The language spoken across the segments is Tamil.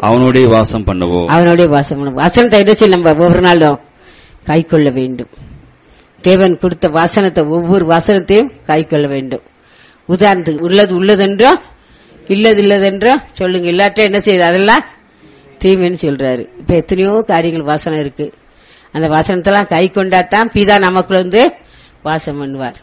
அவனுடைய வாசம் பண்ணுவோம் அவனுடைய வாசம் பண்ணுவோம். வசனத்தை என்ன செய்ய நம்ம ஒவ்வொரு நாளும் கை கொள்ள வேண்டும் தேவன் கொடுத்த வசனத்தை ஒவ்வொரு வசனத்தையும் கை கொள்ள வேண்டும் உதாரணத்துக்கு உள்ளது உள்ளதென்றோ இல்லது இல்லதென்றோ சொல்லுங்க இல்லாட்ட என்ன செய்யுது அதெல்லாம் தீமைன்னு சொல்றாரு இப்ப எத்தனையோ காரியங்கள் வாசனம் இருக்கு அந்த வசனத்தெல்லாம் கை கொண்டாதான் பிதா நமக்குள்ள வந்து வாசம் பண்ணுவார்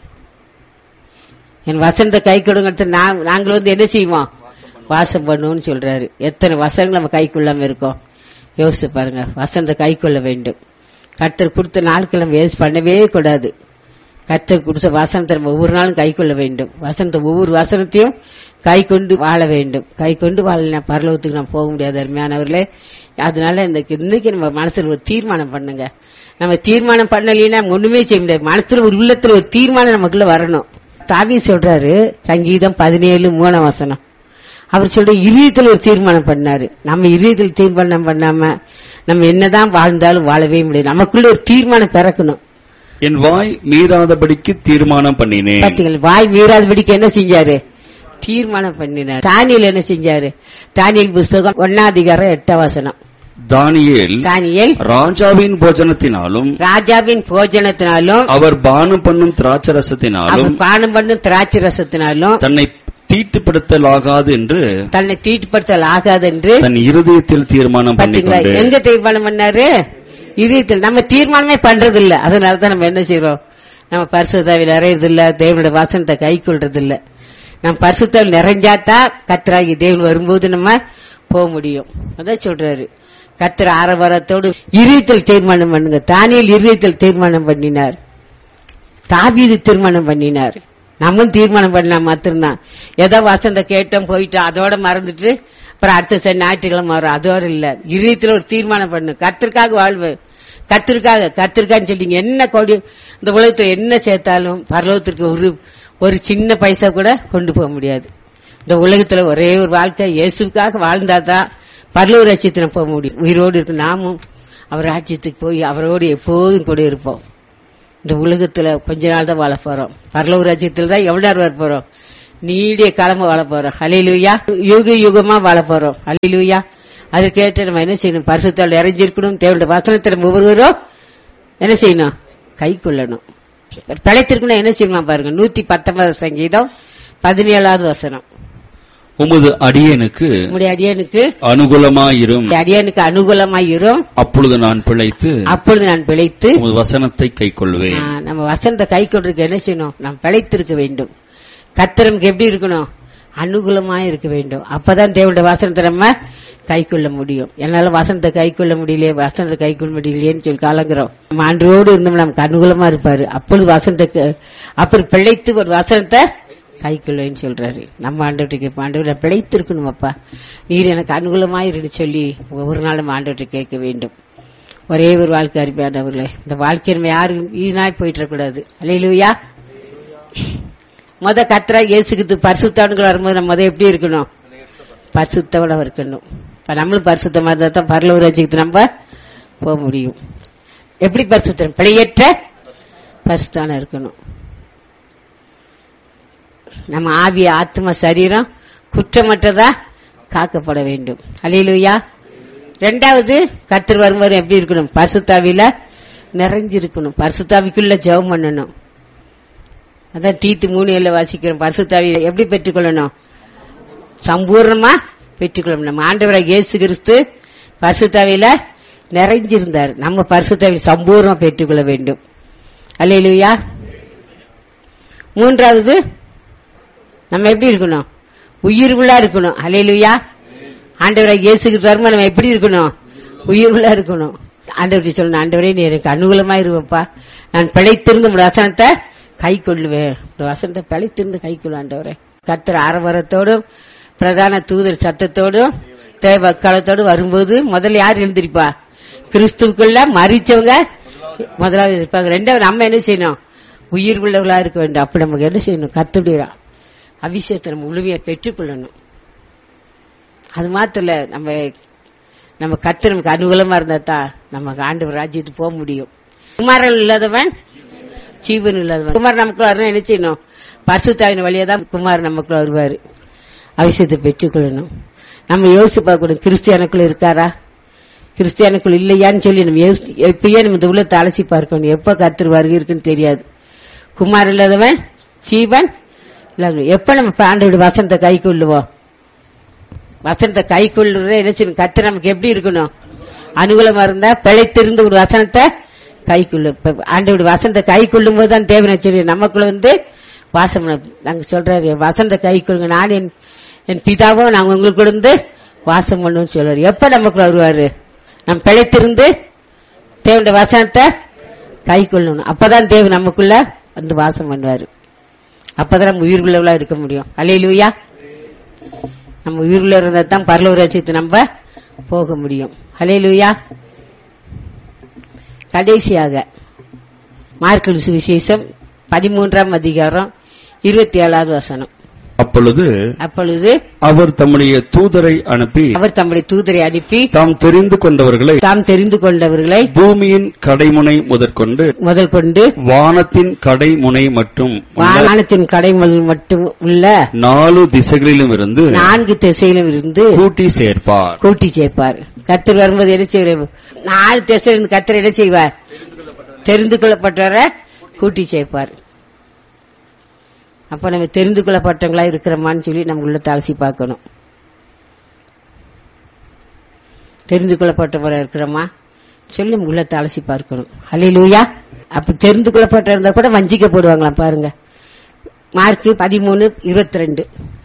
என் வசனத்தை கை கொடுங்க நாங்கள் வந்து என்ன செய்வோம் வாசம் பண்ணுவோம்னு சொல்றாரு எத்தனை வசனங்கள் நம்ம கைக்குள்ளாம இருக்கோம் யோசிச்சு பாருங்க வசனத்தை கை கொள்ள வேண்டும் கர்த்தர் கொடுத்த நாட்கள் நம்ம வேஸ்ட் பண்ணவே கூடாது கர்த்தர் கொடுத்த வசனத்தை நம்ம ஒவ்வொரு நாளும் கை கொள்ள வேண்டும் வசனத்தை ஒவ்வொரு வசனத்தையும் கை கொண்டு வாழ வேண்டும் கை கொண்டு வாழலாம் பரலோகத்துக்கு நம்ம போக முடியாது அருமையானவர்களே அதனால இந்த இன்னைக்கு நம்ம மனசுல ஒரு தீர்மானம் பண்ணுங்க நம்ம தீர்மானம் பண்ணலைன்னா நம்ம ஒண்ணுமே செய்ய முடியாது மனசுல ஒரு உள்ளத்துல ஒரு தீர்மானம் நமக்குள்ள வரணும் தாவி சொல்றாரு சங்கீதம் பதினேழு மூணாம் வசனம் அவர் சொல்ற இதயத்தில் ஒரு தீர்மானம் பண்ணாரு நம்ம இதயத்தில் தீர்மானம் பண்ணாம நம்ம என்னதான் வாழ்ந்தாலும் வாழவே முடியாது நமக்குள்ள ஒரு தீர்மானம் பிறக்கணும் என் வாய் மீறாதபடிக்கு தீர்மானம் பண்ணினேன் பாத்தீங்களா வாய் மீறாதபடிக்கு என்ன செஞ்சாரு தீர்மானம் பண்ணினார் தானியல் என்ன செஞ்சாரு தானியல் புஸ்தகம் ஒன்னாதிகாரம் எட்டாம் வசனம் தானியேல் தானியல் ராஜாவின் போஜனத்தினாலும் ராஜாவின் போஜனத்தினாலும் அவர் பானம் பண்ணும் திராட்சரசத்தினாலும் அவர் பானம் பண்ணும் திராட்சை ரசத்தினாலும் தன்னை தீட்டுப்படுத்தலாகாது என்று தன்னை தீட்டுப்படுத்தல் ஆகாது என்று தன் இருதயத்தில் தீர்மானம் பாத்தீங்களா பண்ணிக்கொண்டு எங்க தீர்மானம் பண்ணாரு இதயத்தில் நம்ம தீர்மானமே பண்றது இல்ல அதனாலதான் நம்ம என்ன செய்யறோம் நம்ம பரிசுத்தாவில் நிறையறது இல்ல தேவனுடைய வாசனத்தை கை கொள்றது இல்ல நம்ம பரிசுத்தாவில் நிறைஞ்சாதான் கத்திராகி தேவன் வரும்போது நம்ம போக முடியும் அதான் சொல்றாரு கத்திர ஆரவாரத்தோடு இருதயத்தில் தீர்மானம் பண்ணுங்க தானியல் இருதயத்தில் தீர்மானம் பண்ணினார் தாவீது தீர்மானம் பண்ணினார் நம்மளும் தீர்மானம் பண்ணலாம் மாத்திரம்தான் ஏதோ வசந்த கேட்டோம் போயிட்டோம் அதோட மறந்துட்டு அப்புறம் அடுத்த சனி ஞாயிற்றுக்கிழமை வரும் அதோட இல்ல இதயத்துல ஒரு தீர்மானம் பண்ணு கத்திற்காக வாழ்வு கத்திற்காக கத்திற்கான்னு சொல்லிங்க என்ன கொடி இந்த உலகத்துல என்ன சேர்த்தாலும் பரலோகத்திற்கு ஒரு ஒரு சின்ன பைசா கூட கொண்டு போக முடியாது இந்த உலகத்துல ஒரே ஒரு வாழ்க்கை இயேசுக்காக வாழ்ந்தாதான் பரலோக ராஜ்யத்துல போக முடியும் உயிரோடு இருக்கு நாமும் அவர் ராஜ்யத்துக்கு போய் அவரோடு எப்போதும் கூட இருப்போம் இந்த உலகத்துல கொஞ்ச நாள் தான் வாழ போறோம் பரலோக ராஜ்யத்துல தான் எவ்வளவு நேரம் வாழ போறோம் நீடிய காலமா வாழ போறோம் ஹலிலுயா யுக யுகமா வாழ போறோம் ஹலிலுயா அதற்கேற்ற நம்ம என்ன செய்யணும் பரிசுத்தால் இறைஞ்சிருக்கணும் தேவனுடைய வசனத்தை நம்ம ஒவ்வொருவரும் என்ன செய்யணும் கை கொள்ளணும் தலைத்திருக்கணும் என்ன செய்யணுமா பாருங்க நூத்தி பத்தொன்பது சங்கீதம் பதினேழாவது வசனம் உமது அடியனுக்கு உங்களுடைய அடியனுக்கு அனுகூலமாயிரும் உம்முடைய அடியனுக்கு அனுகூலமாயிரும் அப்பொழுது நான் பிழைத்து அப்பொழுது நான் பிழைத்து உமது வசனத்தை கைக்கொள்வேன் ஆ, நம்ம வசனத்தை கை கொண்டிருக்க என்ன செய்யணும் நாம் பிழைத்திருக்க வேண்டும் கத்திரமுக்கு எப்படி இருக்கணும் அனுகூலமா இருக்க வேண்டும் அப்பதான் தேவனுடைய வசனத்தை நம்ம கை கொள்ள முடியும் என்னால வசனத்தை கை கொள்ள முடியலையே வசனத்தை கை கொள்ள முடியலையேன்னு சொல்லி கலங்குறோம் நம்ம ஆண்டோடு இருந்தோம் நமக்கு அனுகூலமா இருப்பாரு அப்பொழுது வசனத்தை க- அப்புறம் பிழைத்து ஒரு வசனத்தை கை கொள்வேன்னு சொல்றாரு நம்ம ஆண்டவர்கிட்ட கேட்போம் ஆண்டவரை பிழைத்து இருக்கணும் அப்பா நீர் எனக்கு அனுகூலமா இருந்து சொல்லி ஒவ்வொரு நாளும் ஆண்டவர்கிட்ட கேட்க வேண்டும் ஒரே ஒரு வாழ்க்கை அருமையானவர்களே இந்த வாழ்க்கை நம்ம யாரும் வீணாய் போயிட்டு கூடாது அலையிலுயா முத கத்திரா இயேசுக்கு பரிசுத்தவன்கள் வரும்போது நம்ம முத எப்படி இருக்கணும் பரிசுத்தவனா இருக்கணும் இப்ப நம்மளும் பரிசுத்தமா இருந்தா தான் பரலூர் ராஜ்யத்துக்கு நம்ம போக முடியும் எப்படி பரிசுத்தம் பிழையற்ற பரிசுத்தான இருக்கணும் நம்ம ஆவி ஆத்ம சரீரம் குற்றமற்றதா காக்கப்பட வேண்டும் அலையிலுயா ரெண்டாவது கத்தர் வரும்போது எப்படி இருக்கணும் பரிசுத்தாவில நிறைஞ்சிருக்கணும் பரிசுத்தாவிக்குள்ள ஜெபம் பண்ணணும் அதான் தீத்து மூணு ஏழு வாசிக்கிறோம் பரிசுத்தாவி எப்படி பெற்றுக்கொள்ளணும் சம்பூர்ணமா பெற்றுக்கொள்ளணும் நம்ம ஆண்டவராக இயேசு கிறிஸ்து பரிசுத்தாவில நிறைஞ்சிருந்தார் நம்ம பரிசுத்தாவி சம்பூர்ணமா பெற்றுக்கொள்ள வேண்டும் அல்லையிலுயா மூன்றாவது நம்ம எப்படி இருக்கணும் உயிர்வுள்ளா இருக்கணும் அலையிலுயா ஆண்டவராக இயேசுக்கு தருமா நம்ம எப்படி இருக்கணும் உயிர்வுள்ளா இருக்கணும் ஆண்டவர்கிட்ட சொல்லணும் ஆண்டவரே நீ எனக்கு அனுகூலமா இருவப்பா நான் பிழைத்திருந்த உங்க வசனத்தை கை கொள்ளுவேன் இந்த வசனத்தை பிழைத்திருந்து கை கொள்ளு ஆண்டவரே கர்த்தர் ஆரவாரத்தோடும் பிரதான தூதர் சத்தத்தோடும் தேவ காலத்தோடு வரும்போது முதல்ல யார் எழுந்திருப்பா கிறிஸ்துவுக்குள்ள மறிச்சவங்க முதலாவது இருப்பாங்க ரெண்டாவது நம்ம என்ன செய்யணும் உயிர் உள்ளவர்களா இருக்க வேண்டும் அப்படி நமக்கு என்ன செய்யணும் கத்துடைய அபிஷேகத்தை நம்ம முழுமையா பெற்றுக்கொள்ளணும் அது மாத்திரம் இல்ல நம்ம நம்ம கத்து நமக்கு அனுகூலமா இருந்தா தான் நம்ம ஆண்டு ராஜ்யத்துக்கு போக முடியும் குமாரன் இல்லாதவன் ஜீவன் இல்லாதவன் குமார் நமக்குள்ள வரணும் என்ன செய்யணும் பரிசுத்தாவின் வழியா தான் குமார் நமக்குள்ள வருவாரு அபிஷேகத்தை பெற்றுக்கொள்ளணும் நம்ம யோசிச்சு பார்க்கணும் கிறிஸ்டியானுக்குள்ள இருக்காரா கிறிஸ்டியானுக்குள் இல்லையான்னு சொல்லி நம்ம யோசி- எப்பயே நம்ம இந்த உள்ளத்தை அலசி பார்க்கணும் எப்ப கர்த்தர் வருகை இருக்குன்னு தெரியாது குமார் இல்லாதவன் சீவன் இல்லாதவன் எப்ப நம்ம ஆண்டோட வசனத்தை கை கொள்ளுவோம் வசனத்தை கை கொள்ளுற என்ன செய்யணும் கர்த்தர் நமக்கு எப்படி இருக்கணும் அனுகூலமா இருந்தா பிழைத்திருந்து ஒரு வசனத்தை கை கொள்ளு ஆண்டோட வசனத்தை கை கொள்ளும் போது தான் தேவனை சொல்லி நமக்குள்ள வந்து வாசம் பண்ண- நாங்க சொல்றாரு வசனத்தை கை கொள்ளுங்க நான் என் என் பிதாவும் நாங்க உங்களுக்கு இருந்து வாசம் பண்ணுவோம்னு சொல்றாரு எப்ப நமக்குள்ள வருவாரு நம்ம பிழைத்திருந்து தேவனுடைய வசனத்தை கை கொள்ளணும் அப்பதான் தேவன் நமக்குள்ள வந்து வாசம் பண்ணுவாரு அப்பதான் நம்ம உயிர்குள்ளவளா இருக்க முடியும் அலையிலுயா நம்ம உயிர்குள்ள இருந்தா தான் பரலூர் ராஜ்யத்தை நம்ம போக முடியும் அலையிலுயா கடைசியாக மார்க்கல் சுவிசேஷம் பதிமூன்றாம் அதிகாரம் இருபத்தி ஏழாவது வசனம் அப்பொழுது அப்பொழுது அவர் தம்முடைய தூதரை அனுப்பி அவர் தம்முடைய தூதரை அனுப்பி தாம் தெரிந்து கொண்டவர்களை தாம் தெரிந்து கொண்டவர்களை பூமியின் கடைமுனை முதற்கொண்டு முதல் கொண்டு வானத்தின் கடைமுனை மற்றும் உள்ள வானத்தின் கடைமல் மட்டும் உள்ள நாலு திசைகளிலும் இருந்து நான்கு திசையிலும் இருந்து கூட்டி சேர்ப்பார் கூட்டி சேர்ப்பார் கர்த்தர் வரும்போது என்ன செய்வார் நாலு திசையில இருந்து கர்த்தர் என்ன செய்வார் தெரிந்து கொள்ளப்பட்டவரை கூட்டி சேர்ப்பார் அப்ப நம்ம தெரிந்து கொள்ளப்பட்டவங்களா இருக்கிறோமான்னு சொல்லி நம்ம உள்ள அலசி பார்க்கணும் தெரிந்து கொள்ளப்பட்டவரா இருக்கிறோமா சொல்லி நம்ம உள்ளத்தை அலசி பார்க்கணும் ஹalleluya அப்ப தெரிந்து கொள்ளப்பட்ட இருந்தா கூட வஞ்சிக்கப்படுவாங்களாம் பாருங்க மார்க் பதிமூணு இருபத்தி ரெண்டு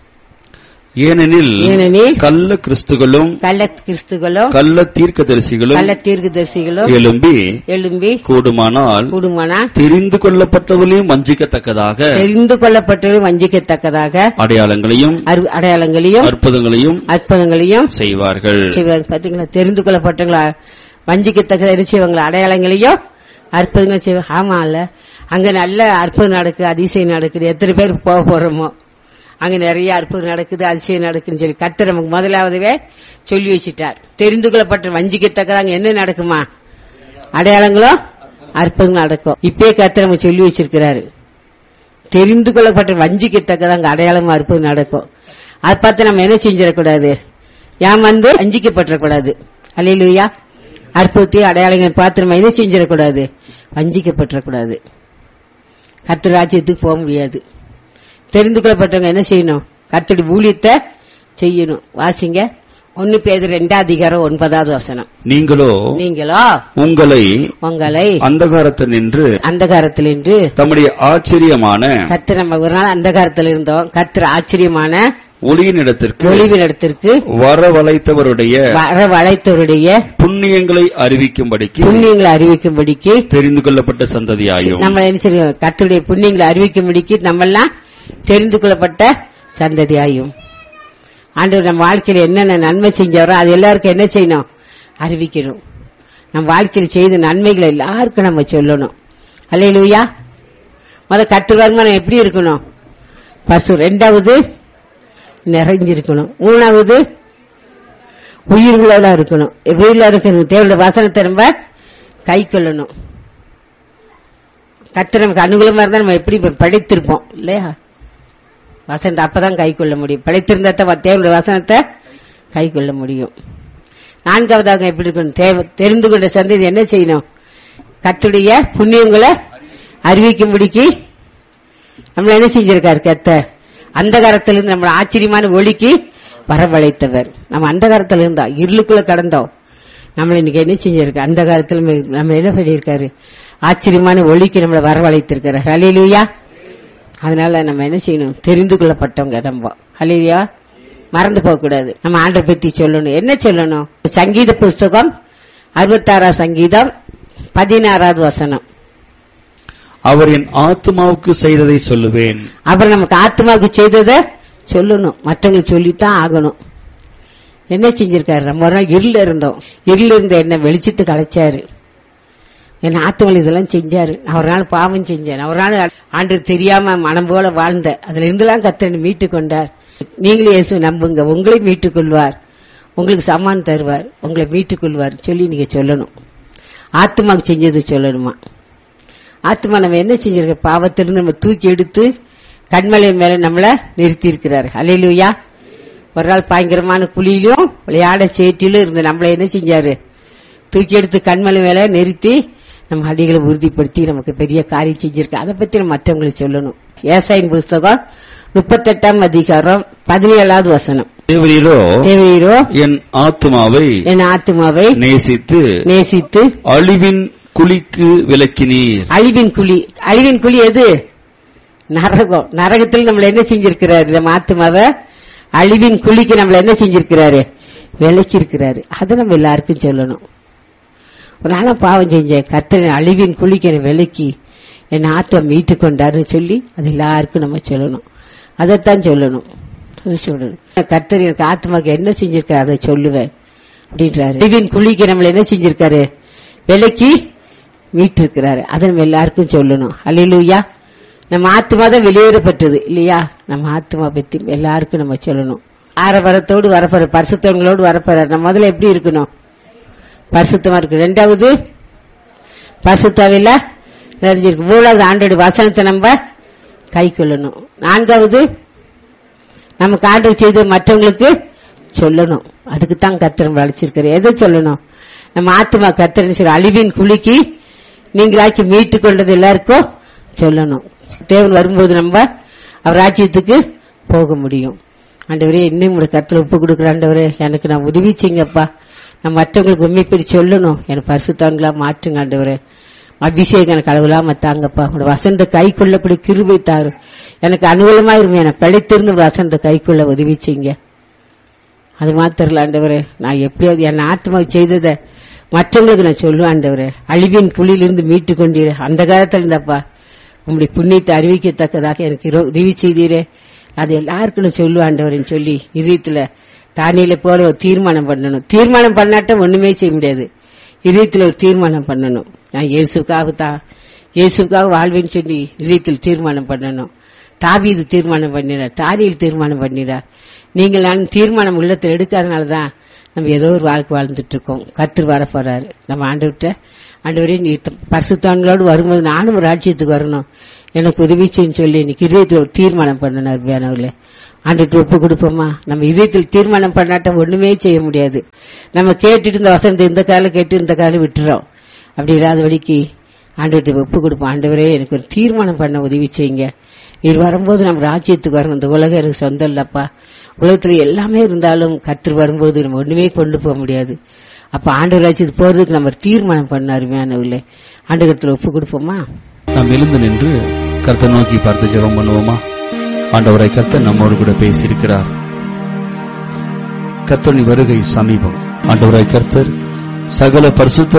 ஏனெனில் ஏனெனில் கள்ள கிறிஸ்துகளும் கள்ள கிறிஸ்துகளும் கள்ள தீர்க்கதரிசிகளும் கள்ள தீர்க்கதரிசிகளும் எழும்பி எழும்பி கூடுமானால் கூடுமானா தெரிந்து கொள்ளப்பட்டவர்களையும் வஞ்சிக்கத்தக்கதாக தெரிந்து கொள்ளப்பட்டவர்கள் வஞ்சிக்கத்தக்கதாக அடையாளங்களையும் அரு- அடையாளங்களையும் அற்புதங்களையும் அற்புதங்களையும் செய்வார்கள் செய்வார் பாத்தீங்களா தெரிந்து கொள்ளப்பட்டவங்களா வஞ்சிக்கத்தக்க என்ன செய்வாங்களா அடையாளங்களையும் அற்புதங்கள் செய்வாங்க ஆமா இல்ல அங்க நல்ல அற்புதம் நடக்குது அதிசயம் நடக்குது எத்தனை பேர் போக போறோமோ அங்க நிறைய அற்புதம் நடக்குது அதிசயம் நடக்குதுன்னு சொல்லி கர்த்தர் நமக்கு முதலாவதுவே சொல்லி வச்சிட்டார் தெரிந்து கொள்ளப்பட்ட வஞ்சிக்கத்தக்க அங்க என்ன நடக்குமா அடையாளங்களும் அற்புதம் நடக்கும் இப்பயே கர்த்தர் நமக்கு சொல்லி வச்சிருக்கிறாரு தெரிந்து கொள்ளப்பட்ட வஞ்சிக்கத்தக்கதான் அங்க அடையாளம் அற்புதம் நடக்கும் அதை பார்த்து நம்ம என்ன செஞ்சிடக்கூடாது ஏன் வந்து வஞ்சிக்கப்பட்டுறக்கூடாது அல்லையிலுயா அற்புதத்தை அடையாளங்கள் பார்த்து நம்ம என்ன செஞ்சிடக்கூடாது வஞ்சிக்கப்பட்டுறக்கூடாது கர்த்தர் ராஜ்யத்துக்கு போக முடியாது தெரிந்து கொள்ளப்பட்டவங்க என்ன செய்யணும் கர்த்தருடைய ஊழியத்தை செய்யணும் வாசிங்க ஒன்னு பேர் ரெண்டாவது அதிகாரம் ஒன்பதாவது வசனம் நீங்களோ நீங்களோ உங்களை உங்களை அந்தகாரத்தில் நின்று அந்தகாரத்தில் இன்று தம்முடைய ஆச்சரியமான கர்த்தர் நம்ம ஒரு நாள் அந்தகாரத்தில் இருந்தோம் கர்த்தர் ஆச்சரியமான ஒளியினிடத்திற்கு ஒளிவின் இடத்திற்கு வரவழைத்தவருடைய வர வளைத்தவருடைய புண்ணியங்களை அறிவிக்கும்படிக்கு புண்ணியங்களை அறிவிக்கும்படிக்கு தெரிந்து கொள்ளப்பட்ட சந்ததியாயும் நம்ம என்ன செய்யணும் கர்த்தருடைய புண்ணியங்களை அறிவிக்கும்படிக்கு நம்ம எல்லாம் தெரிந்து கொள்ளப்பட்ட சந்ததியாயும் ஆண்டவர் நம்ம வாழ்க்கையில என்னென்ன நன்மை செஞ்சாரோ அது எல்லாருக்கும் என்ன செய்யணும் அறிவிக்கணும் நம்ம வாழ்க்கையில் செய்த நன்மைகளை எல்லாருக்கும் நம்ம சொல்லணும் அல்லையிலுயா முத கர்த்தர் வருமானம் எப்படி இருக்கணும் பசு ரெண்டாவது நிறைஞ்சிருக்கணும் மூணாவது உயிர்களோட இருக்கணும் உயிரில் இருக்கணும் தேவையான வசனத்தை நம்ம கை கொள்ளணும் கர்த்தர் நமக்கு அனுகூலமா இருந்தா நம்ம எப்படி இப்ப படித்திருப்போம் இல்லையா வசனத்தை அப்பதான் கை கொள்ள முடியும் படைத்திருந்தா தான் தேவனுடைய வசனத்தை கை கொள்ள முடியும் நான்காவதாக எப்படி இருக்கணும் தேவ- தெரிந்து கொண்ட சந்ததி என்ன செய்யணும் கத்துடைய புண்ணியங்களை அறிவிக்கும்படிக்கு நம்மள என்ன செஞ்சிருக்காரு கத்த அந்த காலத்திலிருந்து நம்மள ஆச்சரியமான ஒளிக்கு வரவழைத்தவர் நம்ம அந்த காலத்துல இருந்தோம் இருளுக்குள்ள கடந்தோம் நம்மள இன்னைக்கு என்ன செஞ்சிருக்காரு அந்த காலத்துல நம்ம- நம்ம என்ன பண்ணியிருக்காரு ஆச்சரியமான ஒளிக்கு நம்மளை வரவழைத்திருக்காரு ஹalleluya அதனால நம்ம என்ன செய்யணும் தெரிந்து கொள்ளப்பட்டவங்க நம்ம ஹalleluya மறந்து போக கூடாது நம்ம ஆண்டை பத்தி சொல்லணும் என்ன சொல்லணும் சங்கீத புஸ்தகம் அறுபத்தாறாம் சங்கீதம் பதினாறாவது வசனம் அவர் என் ஆத்மாவுக்கு செய்ததை சொல்லுவேன் அப்புறம் நமக்கு ஆத்மாவுக்கு செய்ததை சொல்லணும் மற்றவங்களுக்கு சொல்லித்தான் ஆகணும் என்ன செஞ்சிருக்காரு நம்ம ஒரு நாள் இருள இருந்தோம் இருள இருந்த என்ன வெளிச்சத்துக்கு அழைச்சாரு என் ஆத்மாவில் இதெல்லாம் செஞ்சாரு நான் ஒரு நாள் பாவம் செஞ்சேன் நான் ஒரு நாள் ஆண்டு தெரியாம மனம் போல வாழ்ந்தேன் அதுல இருந்தெல்லாம் கத்தனை மீட்டு கொண்டார் நீங்களே இயேசு நம்புங்க உங்களை மீட்டுக் கொள்வார் உங்களுக்கு சமான் தருவார் உங்களை மீட்டுக் கொள்வார் சொல்லி நீங்க சொல்லணும் ஆத்மாவுக்கு செஞ்சது சொல்லணுமா ஆத்மா நம்ம என்ன செஞ்சிருக்க பாவத்திலிருந்து நம்ம தூக்கி எடுத்து கண்மலை மேல நம்மள நிறுத்தி இருக்கிறார் அலையிலுயா ஒரு நாள் பயங்கரமான குழியிலும் விளையாட சேற்றிலும் இருந்த நம்மள என்ன செஞ்சாரு தூக்கி எடுத்து கண்மலை மேல நிறுத்தி நம்ம அடிகளை உறுதிப்படுத்தி நமக்கு பெரிய காரியம் செஞ்சிருக்கு அதை பத்தி நம்ம மற்றவங்களுக்கு சொல்லணும் ஏசாயின் புஸ்தகம் முப்பத்தெட்டாம் அதிகாரம் பதினேழாவது வசனம் தேவரீரோ தேவையோ என் ஆத்துமாவை என் ஆத்துமாவை நேசித்து நேசித்து அழிவின் குழிக்கு விலக்கினீர் அழிவின் குழி அழிவின் குழி எது நரகம் நரகத்தில் நம்மள என்ன செஞ்சிருக்கிறாரு நம்ம ஆத்மாவை அழிவின் குழிக்கு நம்மள என்ன செஞ்சிருக்கிறாரு விலக்கி இருக்கிறாரு அதை நம்ம எல்லாருக்கும் சொல்லணும் ஒரு நாளும் பாவம் செஞ்சேன் கர்த்தரை அழிவின் குழிக்கு என்னை விலக்கி என் ஆத்மா மீட்டு கொண்டாருன்னு சொல்லி அது எல்லாருக்கும் நம்ம சொல்லணும் அதைத்தான் சொல்லணும் அது சொல்லணும் கர்த்தர் எனக்கு ஆத்மாக்கு என்ன செஞ்சிருக்காரு அதை சொல்லுவேன் அப்படின்றாரு அழிவின் குழிக்கு நம்மள என்ன செஞ்சிருக்காரு விலக்கி மீட்டிருக்கிறாரு அதை நம்ம எல்லாருக்கும் சொல்லணும் அல்லையா நம்ம ஆத்மா தான் வெளியேறப்பட்டது இல்லையா நம்ம ஆத்மா பத்தி எல்லாருக்கும் நம்ம சொல்லணும் ஆரவரத்தோடு வரப்போற பரிசுத்தவங்களோடு வரப்போற நம்ம முதல்ல எப்படி இருக்கணும் பரிசுத்தமா இருக்கு ரெண்டாவது பரிசுத்தாவில நிறைஞ்சிருக்கு மூணாவது ஆண்டோட வசனத்தை நம்ம கை கொள்ளணும் நான்காவது நமக்கு ஆண்டவர் செய்து மற்றவங்களுக்கு சொல்லணும் அதுக்கு தான் கத்திரம் அழைச்சிருக்காரு எதை சொல்லணும் நம்ம ஆத்மா கத்திரன்னு சொல்லி அழிவின் குலுக்கி நீங்களாக்கி மீட்டு கொண்டது எல்லாருக்கும் சொல்லணும் தேவன் வரும்போது நம்ம அவர் ராஜ்யத்துக்கு போக முடியும் ஆண்டவரே இன்னும் உங்களோட கருத்துல ஒப்பு கொடுக்குற ஆண்டவரே எனக்கு நான் உதவி செய்யுங்கப்பா நான் மற்றவங்களுக்கு உண்மை பெரிய சொல்லணும் எனக்கு பரிசுத்தான்களா மாற்றுங்க ஆண்டவரே அபிஷேகம் எனக்கு அளவில்லாம தாங்கப்பா உங்களோட வசந்த கை கொள்ளப்படி கிருபை தாரு எனக்கு அனுகூலமா இருக்கும் எனக்கு பிழைத்திருந்து உங்க வசந்த கை கொள்ள உதவி செய்யுங்க அது மாத்திரல ஆண்டவரே நான் எப்படியாவது என் ஆத்மா செய்ததை மற்றவங்களுக்கு நான் சொல்லுவேன் ஆண்டவரே அழிவின் புலியிலிருந்து மீட்டு கொண்டீரே அந்த காலத்துல இருந்தப்பா உங்களுடைய புண்ணியத்தை அறிவிக்கத்தக்கதாக எனக்கு இரு- உதவி செய்தீரே அது எல்லாருக்கும் நான் சொல்லுவேன் ஆண்டவரேன்னு சொல்லி இதயத்துல தானியில போல ஒரு தீர்மானம் பண்ணணும் தீர்மானம் பண்ணாட்டம் ஒண்ணுமே செய்ய முடியாது இதயத்துல ஒரு தீர்மானம் பண்ணணும் நான் இயேசுக்காக தான் இயேசுக்காக வாழ்வேன்னு சொல்லி இதயத்தில் தீர்மானம் பண்ணணும் தாவீது தீர்மானம் பண்ணினார் தானியில் தீர்மானம் பண்ணினார் நீங்கள் நான் தீர்மானம் உள்ளத்தில் எடுக்காதனால தான் நம்ம ஏதோ ஒரு வாழ்க்கை வாழ்ந்துட்டு இருக்கோம் கத்து வர போறாரு நம்ம ஆண்டுகிட்ட ஆண்டவரே நீ பரிசுத்தான்களோடு வரும்போது நானும் ஒரு ராஜ்யத்துக்கு வரணும் எனக்கு உதவி செய்யுன்னு சொல்லி இன்னைக்கு இதயத்தில் ஒரு தீர்மானம் பண்ணணும் அருமையானவர்களே ஆண்டுட்டு ஒப்பு கொடுப்போமா நம்ம இதயத்தில் தீர்மானம் பண்ணாட்டம் ஒண்ணுமே செய்ய முடியாது நம்ம கேட்டுட்டு இந்த வசனத்தை இந்த காலம் கேட்டு இந்த காலம் விட்டுறோம் அப்படி இல்லாத வழிக்கு ஆண்டவர்கிட்ட ஒப்பு கொடுப்போம் ஆண்டவரே எனக்கு ஒரு தீர்மானம் பண்ண உதவி செய்யுங்க நீர் வரும்போது நம்ம ராஜ்யத்துக்கு வரணும் இந்த உலகம் எனக்கு சொந்தம் இல்லப்பா உலகத்துல எல்லாமே இருந்தாலும் கற்று வரும்போது நம்ம ஒண்ணுமே கொண்டு போக முடியாது அப்ப ஆண்டு ராஜ்யத்துக்கு போறதுக்கு நம்ம ஒரு தீர்மானம் பண்ண அருமையானவில்லை ஆண்டு ஒப்பு கொடுப்போமா நாம் எழுந்து நின்று கர்த்தர் நோக்கி பார்த்து ஜெபம் பண்ணுவோமா ஆண்டவரை கர்த்தர் நம்மோடு கூட பேசியிருக்கிறார் கர்த்தரின் வருகை சமீபம் ஆண்டவரை கர்த்தர் சகல பரிசுத்த